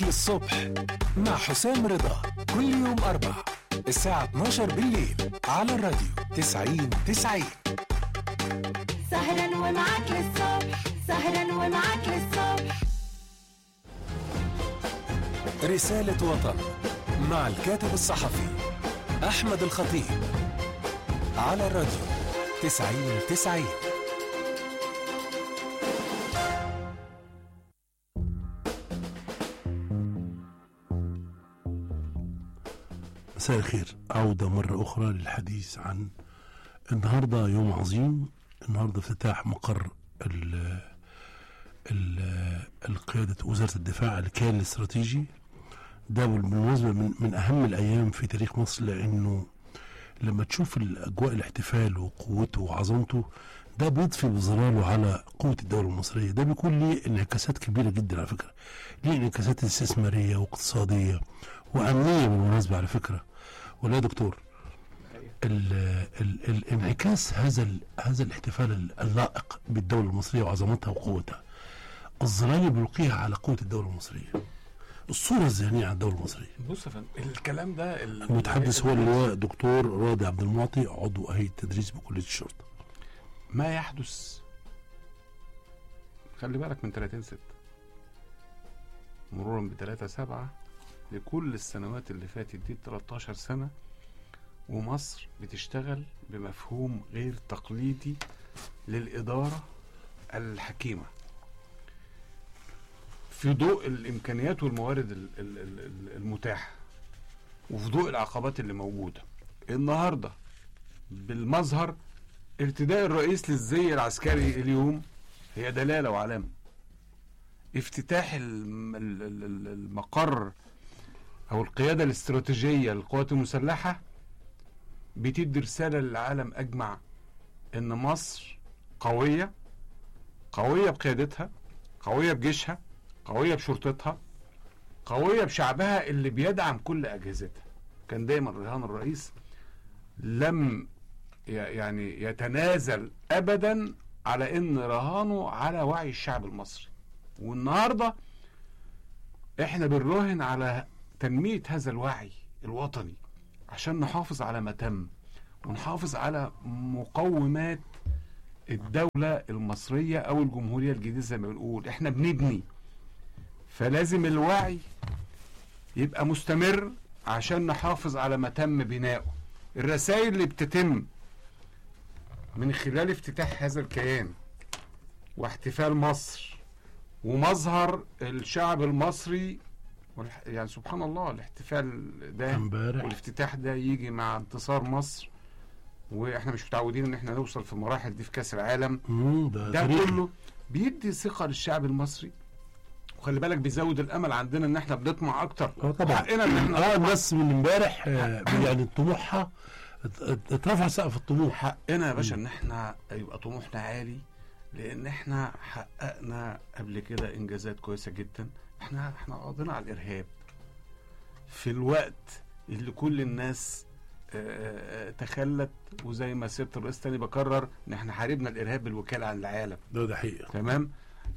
للصبح مع حسام رضا كل يوم أربع الساعة 12 بالليل على الراديو 90 90 سهرا ومعاك للصبح سهرا ومعاك للصبح رسالة وطن مع الكاتب الصحفي أحمد الخطيب على الراديو 90 90 مساء الخير عودة مرة أخرى للحديث عن النهاردة يوم عظيم النهاردة افتتاح مقر ال ال القيادة وزارة الدفاع الكيان الاستراتيجي ده بالمناسبة من, من أهم الأيام في تاريخ مصر لأنه لما تشوف الأجواء الاحتفال وقوته وعظمته ده بيضفي بظلاله على قوة الدولة المصرية ده بيكون ليه انعكاسات كبيرة جدا على فكرة ليه انعكاسات استثمارية واقتصادية وأمنية بالمناسبة على فكرة ولا يا دكتور ال ال الانعكاس هذا ال هذا الاحتفال اللائق بالدولة المصرية وعظمتها وقوتها الظلال اللي بيلقيها على قوة الدولة المصرية الصورة الذهنية عن الدولة المصرية بص يا فندم الكلام ده ال- المتحدث هو ال- اللواء دكتور راضي عبد المعطي عضو هيئة التدريس بكلية الشرطة ما يحدث خلي بالك من 30 6 مرورا ب 3 7 لكل السنوات اللي فاتت دي 13 سنة ومصر بتشتغل بمفهوم غير تقليدي للإدارة الحكيمة في ضوء الإمكانيات والموارد ال- ال- ال- ال- المتاحة وفي ضوء العقبات اللي موجودة النهاردة بالمظهر ارتداء الرئيس للزي العسكري اليوم هي دلالة وعلامة افتتاح الم- ال- ال- ال- المقر او القيادة الاستراتيجية للقوات المسلحة بتدي رسالة للعالم اجمع ان مصر قوية قوية بقيادتها قوية بجيشها قوية بشرطتها قوية بشعبها اللي بيدعم كل اجهزتها كان دايما رهان الرئيس لم ي- يعني يتنازل ابدا على ان رهانه على وعي الشعب المصري والنهارده احنا بنراهن على تنميه هذا الوعي الوطني عشان نحافظ على ما تم ونحافظ على مقومات الدولة المصرية أو الجمهورية الجديدة زي ما بنقول احنا بنبني فلازم الوعي يبقى مستمر عشان نحافظ على ما تم بناؤه الرسائل اللي بتتم من خلال افتتاح هذا الكيان واحتفال مصر ومظهر الشعب المصري والح- يعني سبحان الله الاحتفال ده امبارح والافتتاح ده يجي مع انتصار مصر واحنا مش متعودين ان احنا نوصل في المراحل دي في كاس العالم مم، ده, ده تاريخي. كله بيدي ثقه للشعب المصري وخلي بالك بيزود الامل عندنا ان احنا بنطمع اكتر اه طبعا حقنا ان احنا اه الناس من امبارح آه، يعني طموحها ات- ات- اترفع سقف الطموح حقنا يا باشا ان احنا يبقى طموحنا عالي لان احنا حققنا قبل كده انجازات كويسه جدا احنا احنا قضينا على الارهاب في الوقت اللي كل الناس آه، آه، تخلت وزي ما سياده الرئيس تاني بكرر ان احنا حاربنا الارهاب بالوكاله عن العالم ده ده حقيقة تمام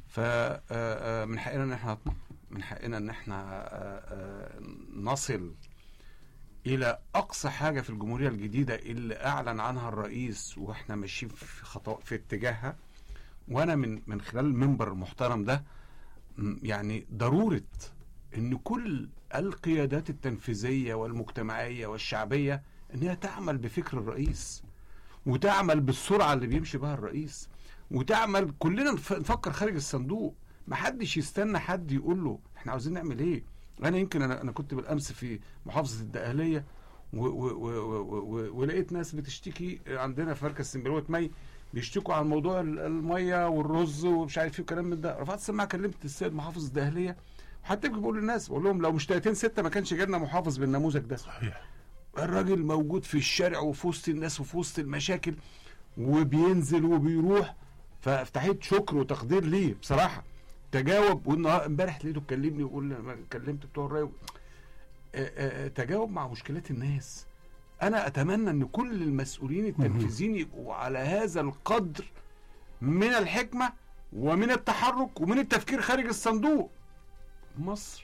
فمن حقنا ان احنا نطمع من حقنا ان احنا آه، آه، نصل الى اقصى حاجه في الجمهوريه الجديده اللي اعلن عنها الرئيس واحنا ماشيين في خطوات في اتجاهها وانا من من خلال المنبر المحترم ده م، يعني ضروره ان كل القيادات التنفيذيه والمجتمعيه والشعبيه ان هي تعمل بفكر الرئيس وتعمل بالسرعه اللي بيمشي بها الرئيس وتعمل كلنا نف- نفكر خارج الصندوق محدش يستنى حد يقول له احنا عاوزين نعمل ايه انا يمكن انا انا كنت بالامس في محافظه الدقهليه و- و- و- و- و- ولقيت ناس بتشتكي عندنا في مركز سنبلوت مي بيشتكوا عن موضوع ال- الميه والرز ومش عارف ايه وكلام من ده رفعت السماعه كلمت السيد محافظ الدقهليه وحتى بقول للناس بقول لهم لو مش 30 6 ما كانش جالنا محافظ بالنموذج ده صحيح الراجل موجود في الشارع وفي وسط الناس وفي وسط المشاكل وبينزل وبيروح فافتحيت شكر وتقدير ليه بصراحه تجاوب والنهار امبارح لقيته كلمني ويقول لي أنا كلمت بتوع الري آه، آه، تجاوب مع مشكلات الناس انا اتمنى ان كل المسؤولين التنفيذيين يبقوا على هذا القدر من الحكمه ومن التحرك ومن التفكير خارج الصندوق مصر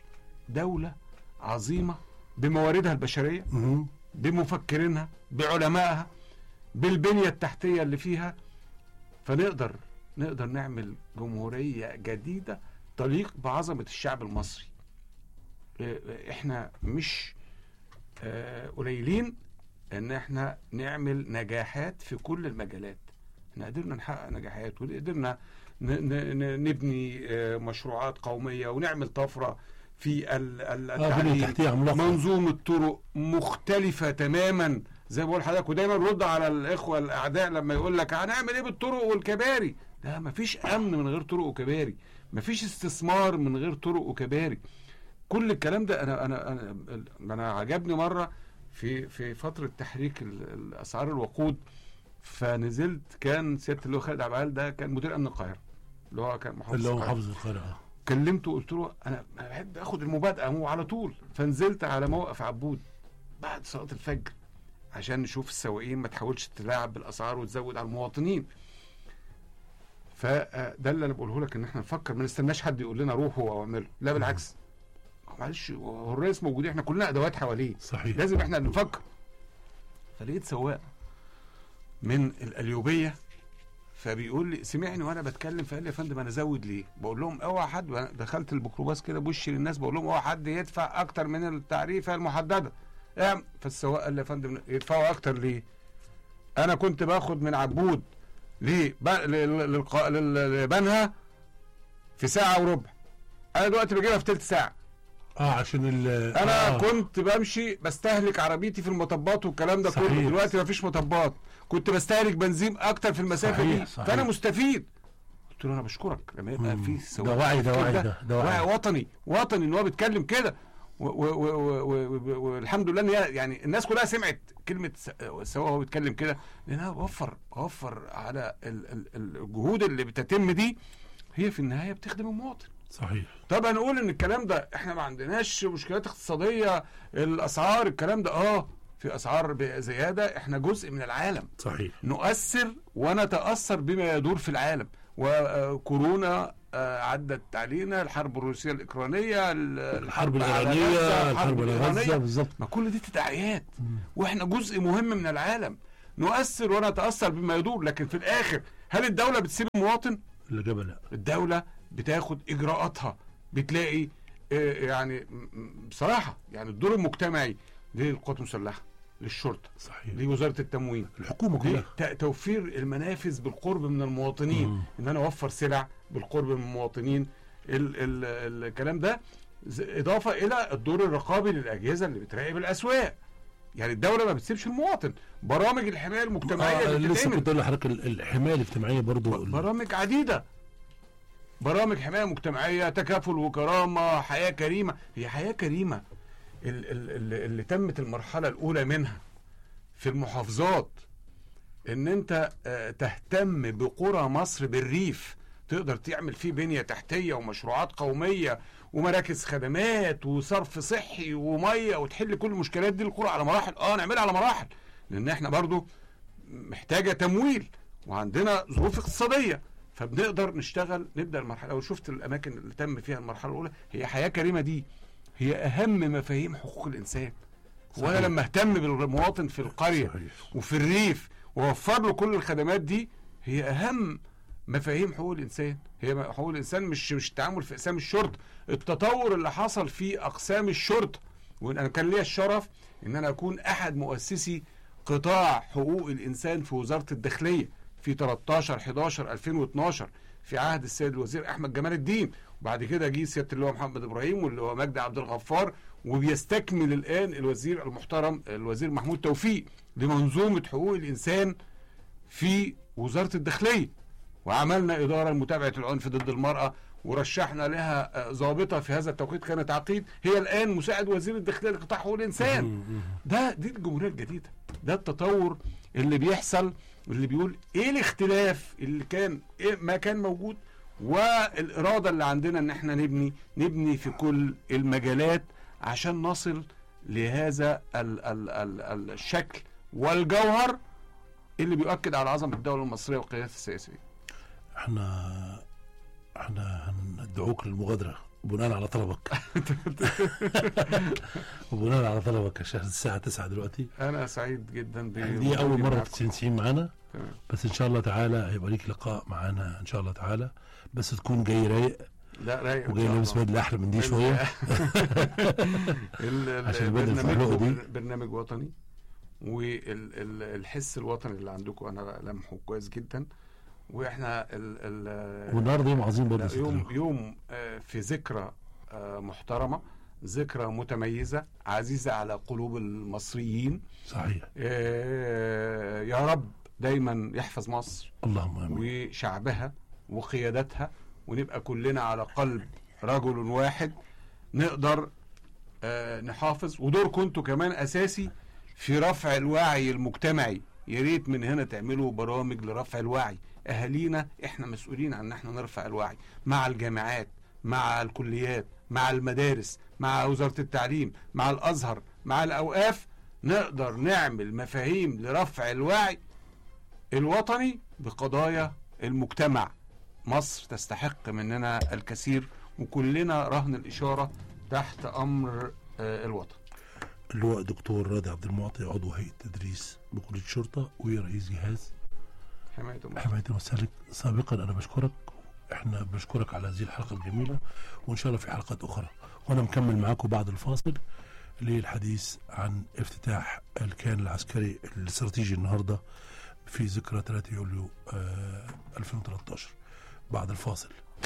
دوله عظيمه بمواردها البشريه مم. بمفكرينها بعلمائها بالبنيه التحتيه اللي فيها فنقدر نقدر نعمل جمهوريه جديده تليق بعظمه الشعب المصري إيه، احنا مش آه، قليلين ان احنا نعمل نجاحات في كل المجالات احنا قدرنا نحقق نجاحات وقدرنا ن- ن- ن- نبني آه، مشروعات قوميه ونعمل طفره في ال- ال- اه بنية التعليم تحتية عملاقة منظومه طرق مختلفه تماما زي ما بقول لحضرتك ودايما رد على الاخوه الاعداء لما يقول لك هنعمل ايه بالطرق والكباري لا مفيش امن من غير طرق وكباري مفيش استثمار من غير طرق وكباري كل الكلام ده انا انا انا, أنا عجبني مره في في فتره تحريك ال- الاسعار الوقود فنزلت كان سياده اللي هو خالد عبد العال ده كان مدير امن القاهره اللي هو كان محافظ اللي هو القاهرة. محافظ القاهرة كلمته قلت له انا أنا بحب اخد المبادئه هو على طول فنزلت على موقف عبود بعد صلاه الفجر عشان نشوف السواقين ما تحاولش تلاعب بالاسعار وتزود على المواطنين فده اللي انا بقوله لك ان احنا نفكر ما نستناش حد يقول لنا روحوا او اعملوا لا بالعكس هو معلش هو الرئيس موجود احنا كلنا ادوات حواليه صحيح لازم احنا اللي نفكر فلقيت سواق من القليوبيه فبيقول لي سمعني وانا بتكلم فقال لي يا فندم انا ازود ليه؟ بقول لهم اوعى حد وأنا دخلت الميكروباص كده بوشي للناس بقول لهم اوعى حد يدفع اكتر من التعريفه المحدده. اعم- فالسواق قال لي يا فندم يدفعوا اكتر ليه؟ انا كنت باخد من عبود ليه؟ ب- لل- للق- لل- لبنها في ساعه وربع. انا دلوقتي بجيبها في ثلث ساعه. اه عشان ال انا آه. كنت بمشي بستهلك عربيتي في المطبات والكلام ده صحيح. كله دلوقتي مفيش مطبات كنت بستهلك بنزين اكتر في المسافه صحيح، دي صحيح. فانا مستفيد قلت له انا بشكرك لما يبقى مم. في ده سواق وعي ده وعي كده، ده ده وعي وعي وطني وطني ان هو بيتكلم كده و- و- و- و- و- والحمد لله ان هي- يعني الناس كلها سمعت كلمه س- سواء هو بيتكلم كده لانها وفر وفر على ال- ال- الجهود اللي بتتم دي هي في النهايه بتخدم المواطن صحيح طب هنقول ان الكلام ده احنا ما عندناش مشكلات اقتصاديه الاسعار الكلام ده اه في اسعار بزياده احنا جزء من العالم صحيح نؤثر ونتاثر بما يدور في العالم وكورونا آه، عدت علينا الحرب الروسيه الاوكرانيه ال- الحرب على غزة، الإيرانية الحرب الغزة بالظبط ما كل دي تداعيات واحنا جزء مهم من العالم نؤثر ونتاثر بما يدور لكن في الاخر هل الدوله بتسيب المواطن اللي جاب لا الدولة بتاخد إجراءاتها بتلاقي آه، يعني م- م- بصراحة يعني الدور المجتمعي للقوات المسلحة للشرطة صحيح لوزارة التموين الحكومة كلها لتوفير المنافذ بالقرب من المواطنين مم. ان انا اوفر سلع بالقرب من المواطنين ال ال الكلام ده ز- اضافه الى الدور الرقابي للاجهزه اللي بتراقب الاسواق يعني الدوله ما بتسيبش المواطن برامج الحمايه المجتمعيه آه اللي لسه بتتعمل كنت اقول لحضرتك ال- الحماية الاجتماعية برضو ال- برامج عديدة برامج حماية مجتمعية تكافل وكرامة حياة كريمة هي حياة كريمة ال- ال- ال- اللي تمت المرحلة الأولى منها في المحافظات ان انت آه، تهتم بقرى مصر بالريف تقدر تعمل فيه بنية تحتية ومشروعات قومية ومراكز خدمات وصرف صحي ومية وتحل كل المشكلات دي القرى على مراحل اه نعملها على مراحل لان احنا برضو محتاجة تمويل وعندنا ظروف اقتصادية فبنقدر نشتغل نبدا المرحله لو شفت الاماكن اللي تم فيها المرحله الاولى هي حياه كريمه دي هي اهم مفاهيم حقوق الانسان وانا صحيح. لما اهتم بالمواطن في القريه صحيح. وفي الريف ووفر له كل الخدمات دي هي اهم مفاهيم حقوق الانسان هي حقوق الانسان مش مش التعامل في اقسام الشرطه التطور اللي حصل في اقسام الشرطه وانا كان ليا الشرف ان انا اكون احد مؤسسي قطاع حقوق الانسان في وزاره الداخليه في 13 11 2012 في عهد السيد الوزير احمد جمال الدين وبعد كده جه سياده اللواء محمد ابراهيم واللي هو مجدي عبد الغفار وبيستكمل الان الوزير المحترم الوزير محمود توفيق لمنظومه حقوق الانسان في وزاره الداخليه وعملنا اداره لمتابعه العنف ضد المراه ورشحنا لها آه، ضابطه في هذا التوقيت كانت عقيد هي الان مساعد وزير الداخليه لقطاع حقوق الانسان ده دي الجمهوريه الجديده ده التطور اللي بيحصل اللي بيقول ايه الاختلاف اللي كان إيه ما كان موجود والاراده اللي عندنا ان احنا نبني نبني في كل المجالات عشان نصل لهذا ال ال ال الشكل والجوهر اللي بيؤكد على عظمه الدوله المصريه وقيادتها السياسيه احنا احنا هندعوك للمغادرة بناء على طلبك وبناء على طلبك عشان الساعة 9 دلوقتي انا سعيد جدا يعني دي أول بوجودي مرة معاكم. تسين معانا تمام. بس إن شاء الله تعالى هيبقى ليك لقاء معانا إن شاء الله تعالى بس تكون جاي رايق لا رايق إن وجاي شاء لابس الله. بدلة أحلى من دي شوية ال- ال- عشان البدلة برنامجكم الفحلوقة دي. برنامج وطني والحس الوطني اللي عندكم انا لمحه كويس جدا واحنا ال ال والنهارده يوم عظيم برضه لا، يا ست يوم لؤي. يوم آه، في ذكرى آه، محترمه ذكرى متميزه عزيزه على قلوب المصريين صحيح آه، يا رب دايما يحفظ مصر اللهم آمين وشعبها وقيادتها ونبقى كلنا على قلب رجل واحد نقدر آه، نحافظ ودوركم انتوا كمان اساسي في رفع الوعي المجتمعي يا ريت من هنا تعملوا برامج لرفع الوعي اهالينا احنا مسؤولين عن ان احنا نرفع الوعي مع الجامعات مع الكليات مع المدارس مع وزارة التعليم مع الازهر مع الاوقاف نقدر نعمل مفاهيم لرفع الوعي الوطني بقضايا المجتمع مصر تستحق مننا الكثير وكلنا رهن الإشارة تحت أمر آه، الوطن اللواء دكتور رادي عبد المعطي عضو هيئة تدريس بكلية الشرطة ورئيس جهاز حماية المصر حماية المسالك سابقا أنا بشكرك احنا بنشكرك على هذه الحلقة الجميلة وإن شاء الله في حلقات أخرى وأنا مكمل معاكم بعد الفاصل للحديث عن افتتاح الكيان العسكري الاستراتيجي النهاردة في ذكرى 3 يوليو آه 2013 بعد الفاصل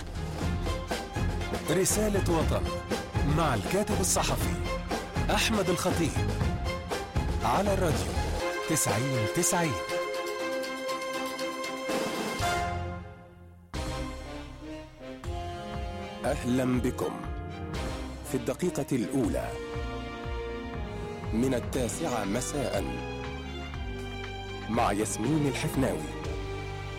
رسالة وطن مع الكاتب الصحفي أحمد الخطيب على الراديو تسعين تسعين أهلا بكم في الدقيقة الأولى من التاسعة مساء مع ياسمين الحفناوي